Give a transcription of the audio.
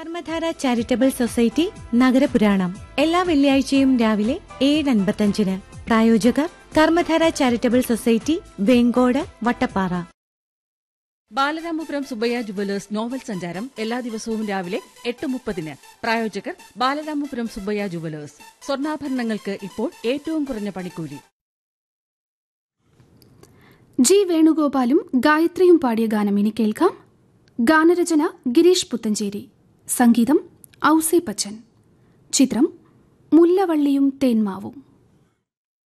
കർമ്മധാര charitable society നഗരപുരാണം എല്ലാ വെള്ളിയാഴ്ചയും രാവിലെ ഏഴ് അൻപത്തഞ്ചിന് പ്രായോജകർ Karmadhara charitable society Vengode Vattappara Balaramapuram Subbaiah jewellers novel സഞ്ചാരം എല്ലാ ദിവസവും രാവിലെ എട്ട് മുപ്പതിന് പ്രായോജകർ ബാലരാമപുരം സുബയ്യ ജുവലേഴ്സ് സ്വർണ്ണാഭരണങ്ങൾക്ക് ഇപ്പോൾ ഏറ്റവും കുറഞ്ഞ പണിക്കൂലി ജി വേണുഗോപാലും ഗായത്രിയും പാടിയ ഗാനം ഇനി കേൾക്കാം ഗാനരചന ഗിരീഷ് പുത്തഞ്ചേരി സംഗീതം ഔസേ പച്ചൻ ചിത്രം മുല്ലവള്ളിയും തേന്മാവും